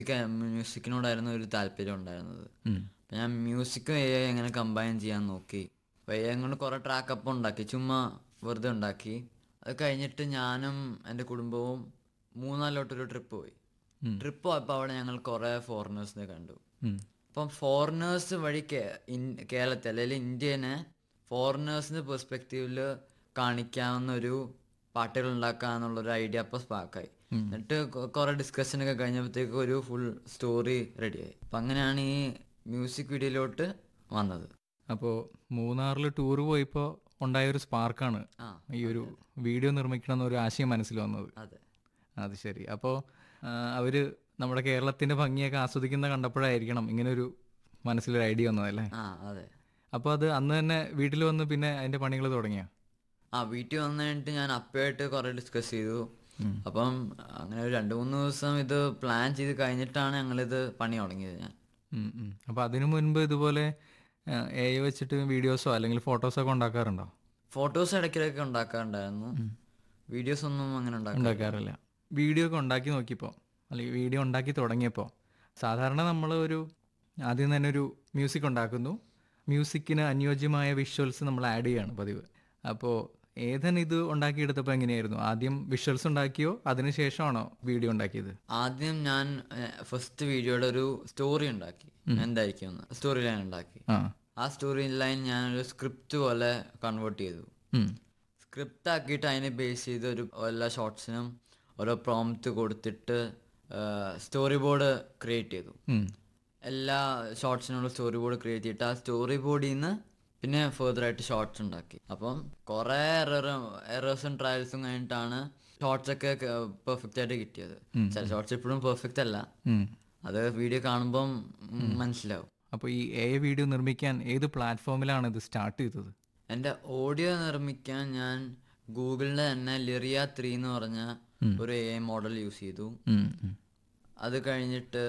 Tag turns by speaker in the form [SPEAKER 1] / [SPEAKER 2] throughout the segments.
[SPEAKER 1] മ്യൂസിക്കിനോടായിരുന്നു ഒരു താല്പര്യം ഉണ്ടായിരുന്നത്
[SPEAKER 2] ഉം.
[SPEAKER 1] അപ്പം ഞാൻ മ്യൂസിക്കും എ ഐ എങ്ങനെ കമ്പൈൻ ചെയ്യാൻ നോക്കി അപ്പോൾ എ ഐ കൊണ്ട് കുറേ ട്രാക്കപ്പ് ഉണ്ടാക്കി ചുമ്മാ വെറുതെ ഉണ്ടാക്കി അത് കഴിഞ്ഞിട്ട് ഞാനും എൻ്റെ കുടുംബവും മൂന്നാലിലോട്ടൊരു ട്രിപ്പ് പോയി ട്രിപ്പ് പോയപ്പോൾ അവിടെ ഞങ്ങൾ കുറേ ഫോറിനേഴ്സിനെ കണ്ടു
[SPEAKER 2] ഉം.
[SPEAKER 1] അപ്പം ഫോറിനേഴ്സ് വഴി കേ- ഇൻ- കേരളത്തിൽ അല്ലെങ്കിൽ ഇന്ത്യനെ ഫോറിനേഴ്സിന്റെ പെർസ്പെക്റ്റീവിൽ കാണിക്കാവുന്ന ഒരു പാട്ടുകൾ ഉണ്ടാക്കാന്നുള്ളൊരു ഐഡിയ അപ്പോൾ സ്പാർക്കായി എന്നിട്ട് കൊ- കുറെ ഡിസ്കഷൻ ഒക്കെ കഴിഞ്ഞപ്പോഴത്തേക്ക് ഒരു ഫുൾ സ്റ്റോറി റെഡിയായി അപ്പം അങ്ങനെയാണ് ഈ മ്യൂസിക് വീഡിയോയിലോട്ട് വന്നത്
[SPEAKER 2] അപ്പോൾ മൂന്നാറിൽ ടൂർ പോയപ്പോൾ ഉണ്ടായ ഒരു സ്പാർക്കാണ്
[SPEAKER 1] ആ
[SPEAKER 2] ഈ ഒരു വീഡിയോ നിർമ്മിക്കണം എന്നൊരു ആശയം മനസ്സിൽ വന്നത്
[SPEAKER 1] അതെ
[SPEAKER 2] അത് ശരി അപ്പോൾ അവർ നമ്മുടെ കേരളത്തിൻ്റെ ഭംഗിയൊക്കെ ആസ്വദിക്കുന്ന കണ്ടപ്പോഴായിരിക്കണം ഇങ്ങനെ ഒരു മനസ്സിലൊരു ഐഡിയ വന്നതല്ലേ
[SPEAKER 1] ആ അതെ
[SPEAKER 2] അപ്പോൾ അത് അന്ന് തന്നെ വീട്ടിൽ വന്ന് പിന്നെ അതിൻ്റെ പണികൾ തുടങ്ങിയോ
[SPEAKER 1] ആ വീട്ടിൽ വന്നു കഴിഞ്ഞിട്ട് ഞാൻ അപ്പയായിട്ട് കുറേ ഡിസ്കസ് ചെയ്തു അപ്പം അങ്ങനെ ഒരു രണ്ട് മൂന്ന് ദിവസം ഇത് പ്ലാൻ ചെയ്ത് കഴിഞ്ഞിട്ടാണ് ഞങ്ങളിത് പണി തുടങ്ങിയത് ഞാൻ
[SPEAKER 2] അപ്പോൾ അതിനു മുൻപ് ഇതുപോലെ എ ഐ വെച്ചിട്ട് വീഡിയോസോ അല്ലെങ്കിൽ ഫോട്ടോസോ ഒക്കെ ഉണ്ടാക്കാറുണ്ടോ
[SPEAKER 1] ഫോട്ടോസ് ഇടയ്ക്കിടയ്ക്ക് ഉണ്ടാക്കാറുണ്ടായിരുന്നു വീഡിയോസ് ഒന്നും അങ്ങനെ ഉണ്ടാക്കാൻ
[SPEAKER 2] ഉണ്ടാക്കാറില്ല വീഡിയോ ഒക്കെ ഉണ്ടാക്കി നോക്കിയപ്പോൾ അല്ലെങ്കിൽ വീഡിയോ ഉണ്ടാക്കി തുടങ്ങിയപ്പോൾ സാധാരണ നമ്മൾ ഒരു ആദ്യം തന്നെ ഒരു മ്യൂസിക് ഉണ്ടാക്കുന്നു മ്യൂസിക്കിന് അനുയോജ്യമായ വിഷ്വൽസ് നമ്മൾ ആഡ് ചെയ്യാണ് പതിവ് അപ്പോൾ ഏതൻ ഇത് ഉണ്ടാക്കിയെടുത്തപ്പോൾ എങ്ങനെയായിരുന്നു ആദ്യം വിഷ്വൽസ് ഉണ്ടാക്കിയോ അതിനുശേഷമാണോ വീഡിയോ ഉണ്ടാക്കിയത്
[SPEAKER 1] ആദ്യം ഞാൻ ഫസ്റ്റ് വീഡിയോയുടെ ഒരു സ്റ്റോറി ഉണ്ടാക്കി എന്തായിരിക്കും സ്റ്റോറി ലൈൻ ഉണ്ടാക്കി
[SPEAKER 2] ആ
[SPEAKER 1] ആ സ്റ്റോറി ലൈൻ ഞാനൊരു സ്ക്രിപ്റ്റ് പോലെ കൺവേർട്ട് ചെയ്തു
[SPEAKER 2] ഉം.
[SPEAKER 1] സ്ക്രിപ്റ്റ് ആക്കിയിട്ട് അതിനെ ബേസ് ചെയ്ത് ഒരു എല്ലാ ഷോർട്സിനും ഓരോ പ്രോംപ്റ്റ് കൊടുത്തിട്ട് സ്റ്റോറി ബോർഡ് ക്രിയേറ്റ് ചെയ്തു
[SPEAKER 2] ഉം.
[SPEAKER 1] എല്ലാ ഷോർട്സിനുള്ള സ്റ്റോറി ബോർഡ് ക്രിയേറ്റ് ചെയ്തിട്ട് ആ സ്റ്റോറി ബോർഡിൽ നിന്ന് പിന്നെ ഫെർദർ ആയിട്ട് ഷോർട്സ് ഉണ്ടാക്കി അപ്പം കുറേ എററും എറേഴ്സും ട്രയൽസും കഴിഞ്ഞിട്ടാണ് ഷോർട്സ് ഒക്കെ പെർഫെക്റ്റ് ആയിട്ട് കിട്ടിയത് ചില ഷോർട്സ് ഇപ്പോഴും പെർഫെക്റ്റ് അല്ല
[SPEAKER 2] ഉം.
[SPEAKER 1] അത് വീഡിയോ കാണുമ്പം ഉം, മനസ്സിലാവും
[SPEAKER 2] അപ്പോൾ ഈ എ വീഡിയോ നിർമ്മിക്കാൻ ഏത് പ്ലാറ്റ്ഫോമിലാണ് ഇത് സ്റ്റാർട്ട് ചെയ്തത്
[SPEAKER 1] എൻ്റെ ഓഡിയോ നിർമ്മിക്കാൻ ഞാൻ ഗൂഗിളിൻ്റെ തന്നെ ലിറിയ ത്രീ എന്ന് പറഞ്ഞ ഒരു എ മോഡൽ യൂസ് ചെയ്തു
[SPEAKER 2] ഉം. ഉം.
[SPEAKER 1] അത് കഴിഞ്ഞിട്ട്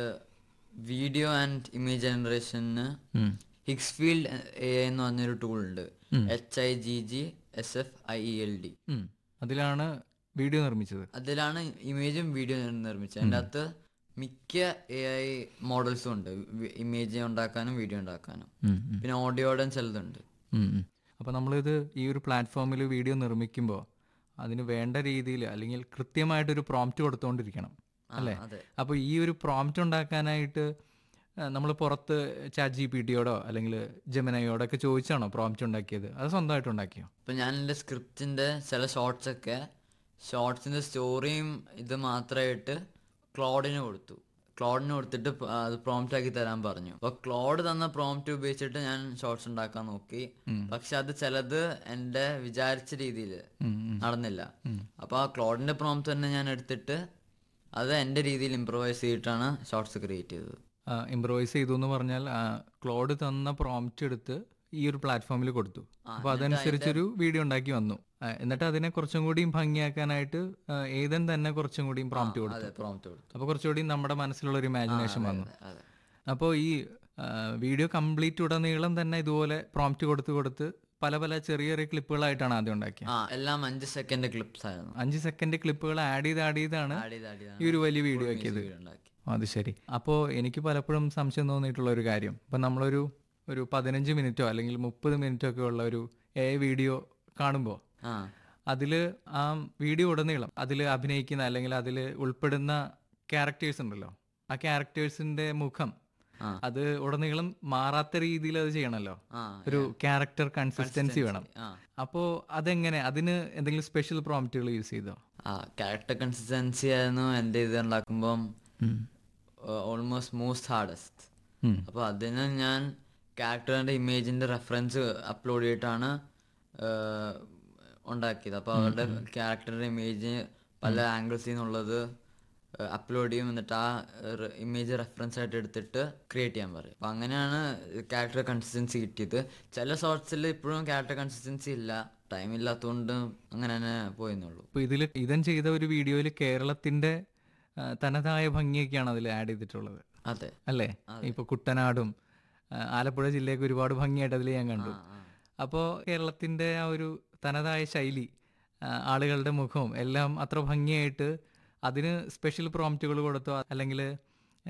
[SPEAKER 1] വീഡിയോ ആൻഡ് ഇമേജ് ജനറേഷന്
[SPEAKER 2] ഉം.
[SPEAKER 1] ഹിക്സ് ഫീൽഡ് എ എന്ന് പറഞ്ഞൊരു ടൂൾ ഉണ്ട് H I G G S F I E L D
[SPEAKER 2] ഉം. അതിലാണ് വീഡിയോ നിർമ്മിച്ചത്
[SPEAKER 1] അതിലാണ് ഇമേജും വീഡിയോ നിർമ്മിച്ചത് അതിൻ്റെ അകത്ത് മിക്ക എ ഐ മോഡൽസും ഉണ്ട് ഇമേജ് ഉണ്ടാക്കാനും വീഡിയോ ഉണ്ടാക്കാനും
[SPEAKER 2] ഉം. ഉം.
[SPEAKER 1] പിന്നെ ഓഡിയോയുടെ ചിലതുണ്ട്
[SPEAKER 2] ഉം. ഉം. അപ്പോൾ നമ്മളിത് ഈ ഒരു പ്ലാറ്റ്ഫോമിൽ വീഡിയോ നിർമ്മിക്കുമ്പോൾ അതിന് വേണ്ട രീതിയിൽ അല്ലെങ്കിൽ കൃത്യമായിട്ടൊരു പ്രോംപ്റ്റ് കൊടുത്തുകൊണ്ടിരിക്കണം അല്ലേ
[SPEAKER 1] അതെ
[SPEAKER 2] അപ്പോൾ ഈ ഒരു പ്രോംപ്റ്റ് ഉണ്ടാക്കാനായിട്ട് നമ്മൾ പുറത്ത് ചാറ്റ് ജി പി ടിയോടോ അല്ലെങ്കിൽ ജെമിനയോടോ ഒക്കെ ചോദിച്ചാണോ പ്രോംപ്റ്റ് ഉണ്ടാക്കിയത് അത് സ്വന്തമായിട്ട് ഉണ്ടാക്കിയോ
[SPEAKER 1] ഇപ്പം ഞാൻ എൻ്റെ സ്ക്രിപ്റ്റിൻ്റെ ചില ഷോർട്സ് ഒക്കെ ഷോർട്സിൻ്റെ സ്റ്റോറിയും ഇത് മാത്രമായിട്ട് ക്ലോഡിന് കൊടുത്തു ക്ലോഡിന് കൊടുത്തിട്ട് പ- അത് പ്രോംപ്റ്റ് ആക്കി തരാൻ പറഞ്ഞു അപ്പോൾ ക്ലോഡ് തന്ന പ്രോംപ്റ്റ് ഉപയോഗിച്ചിട്ട് ഞാൻ ഷോർട്സ് ഉണ്ടാക്കാൻ നോക്കി പക്ഷെ അത് ചിലത് എൻ്റെ വിചാരിച്ച രീതിയിൽ നടന്നില്ല അപ്പോൾ ആ ക്ലോഡിൻ്റെ പ്രോംപ്റ്റ് തന്നെ ഞാൻ എടുത്തിട്ട് അത് എൻ്റെ രീതിയിൽ ഇമ്പ്രവൈസ് ചെയ്തിട്ടാണ് ഷോർട്സ് ക്രിയേറ്റ് ചെയ്തത്
[SPEAKER 2] ഇംപ്രവൈസ് ചെയ്തു എന്ന് പറഞ്ഞാൽ ആ, ക്ലോഡ് തന്ന പ്രോംപ്റ്റ് എടുത്ത് ഈ ഒരു പ്ലാറ്റ്ഫോമിൽ കൊടുത്തു അപ്പോൾ അതനുസരിച്ചൊരു വീഡിയോ ഉണ്ടാക്കി വന്നു ആ, എന്നിട്ട് അതിനെ കുറച്ചും കൂടിയും ഭംഗിയാക്കാനായിട്ട് ആ, ഏതൻ തന്നെ കുറച്ചും കൂടിയും പ്രോംപ്റ്റ് കൊടുത്തു
[SPEAKER 1] അതെ പ്രോംപ്റ്റ് കൊടുത്തു
[SPEAKER 2] അപ്പോൾ കുറച്ചുകൂടി നമ്മുടെ മനസ്സിലുള്ള ഒരു ഇമാജിനേഷൻ വന്നു
[SPEAKER 1] അതെ
[SPEAKER 2] അപ്പോൾ ഈ ആ, വീഡിയോ കംപ്ലീറ്റ് ഉടനീളം തന്നെ ഇതുപോലെ പ്രോംപ്റ്റ് കൊടുത്ത് കൊടുത്ത് പല പല ചെറിയ ചെറിയ ക്ലിപ്പുകളായിട്ടാണ് ആദ്യം ഉണ്ടാക്കിയത്
[SPEAKER 1] ആ എല്ലാം അഞ്ച് സെക്കൻഡ് ക്ലിപ്സ് ആയിരുന്നു
[SPEAKER 2] അഞ്ച് സെക്കൻഡ് ക്ലിപ്പുകൾ ആഡ് ചെയ്ത് ആഡ് ചെയ്താണ്
[SPEAKER 1] ആഡ് ചെയ്ത് ആഡ് ചെയ്താണ്
[SPEAKER 2] ഈ ഒരു വലിയ വീഡിയോ ആക്കിയത്
[SPEAKER 1] വീഡിയോ ഉണ്ടാക്കി
[SPEAKER 2] അത് ശരി അപ്പോൾ എനിക്ക് പലപ്പോഴും സംശയം തോന്നിയിട്ടുള്ള ഒരു കാര്യം ഇപ്പം നമ്മളൊരു ഒരു പതിനഞ്ച് മിനിറ്റോ അല്ലെങ്കിൽ മുപ്പത് മിനിറ്റോ ഒക്കെ ഉള്ള ഒരു എ വീഡിയോ കാണുമ്പോൾ
[SPEAKER 1] ആ
[SPEAKER 2] അതിൽ ആ വീഡിയോ ഉടനീളം അതിൽ അഭിനയിക്കുന്ന അല്ലെങ്കിൽ അതിൽ ഉൾപ്പെടുന്ന ക്യാരക്ടേഴ്സ് ഉണ്ടല്ലോ ആ ക്യാരക്ടേഴ്സിന്റെ മുഖം
[SPEAKER 1] ആ.
[SPEAKER 2] അത് ഉടനീളം മാറാത്ത രീതിയിൽ അത് ചെയ്യണമല്ലോ
[SPEAKER 1] ആ
[SPEAKER 2] ഒരു ക്യാരക്ടർ കൺസിസ്റ്റൻസി വേണം
[SPEAKER 1] ആ
[SPEAKER 2] അപ്പോൾ അതെങ്ങനെ അതിന് എന്തെങ്കിലും സ്പെഷ്യൽ പ്രോംപ്റ്റുകൾ യൂസ് ചെയ്തോ
[SPEAKER 1] ആ ക്യാരക്ടർ കൺസിസ്റ്റൻസി ആയിരുന്നു എൻ്റെ ഇത് ഉണ്ടാക്കുമ്പം ഓൾമോസ്റ്റ് മോസ്റ്റ് ഹാർഡസ്റ്റ്
[SPEAKER 2] ഉം.
[SPEAKER 1] അപ്പോൾ അതിന് ഞാൻ ക്യാരക്ടറിൻ്റെ ഇമേജിൻ്റെ റെഫറൻസ് അപ്ലോഡ് ചെയ്തിട്ടാണ് ഏഹ്, ഉണ്ടാക്കിയത് അപ്പോൾ അവരുടെ ക്യാരക്ടറിൻ്റെ ഇമേജ് പല ആംഗിൾസിൽ നിന്നുള്ളത് അപ്ലോഡ് ചെയ്യും എന്നിട്ട് ആ ഇമേജ് റെഫറൻസ് ആയിട്ട് എടുത്തിട്ട് ക്രിയേറ്റ് ചെയ്യാൻ പറയും അപ്പം അങ്ങനെയാണ് ക്യാരക്ടർ കൺസിസ്റ്റൻസി കിട്ടിയത് ചില ഷോർട്സിൽ ഇപ്പോഴും ക്യാരക്ടർ കൺസിസ്റ്റൻസി ഇല്ല ടൈം ഇല്ലാത്തതുകൊണ്ട് അങ്ങനെ തന്നെ പോയെന്നുള്ളൂ
[SPEAKER 2] അപ്പോൾ ഇതിൽ ഇതൻ ചെയ്ത ഒരു വീഡിയോയിൽ കേരളത്തിന്റെ ആ, തനതായ ഭംഗിയൊക്കെയാണ് അതിൽ ആഡ് ചെയ്തിട്ടുള്ളത്
[SPEAKER 1] അതെ
[SPEAKER 2] അല്ലേ ഇപ്പോൾ കുട്ടനാടും ആ, ആലപ്പുഴ ജില്ലയൊക്കെ ഒരുപാട് ഭംഗിയായിട്ട് അതിൽ ഞാൻ കണ്ടു അപ്പോൾ കേരളത്തിന്റെ ആ ഒരു തനതായ ശൈലി ആ, ആളുകളുടെ മുഖവും എല്ലാം അത്ര ഭംഗിയായിട്ട് അതിന് സ്പെഷ്യൽ പ്രോംപ്റ്റുകൾ കൊടുത്തോ അല്ലെങ്കിൽ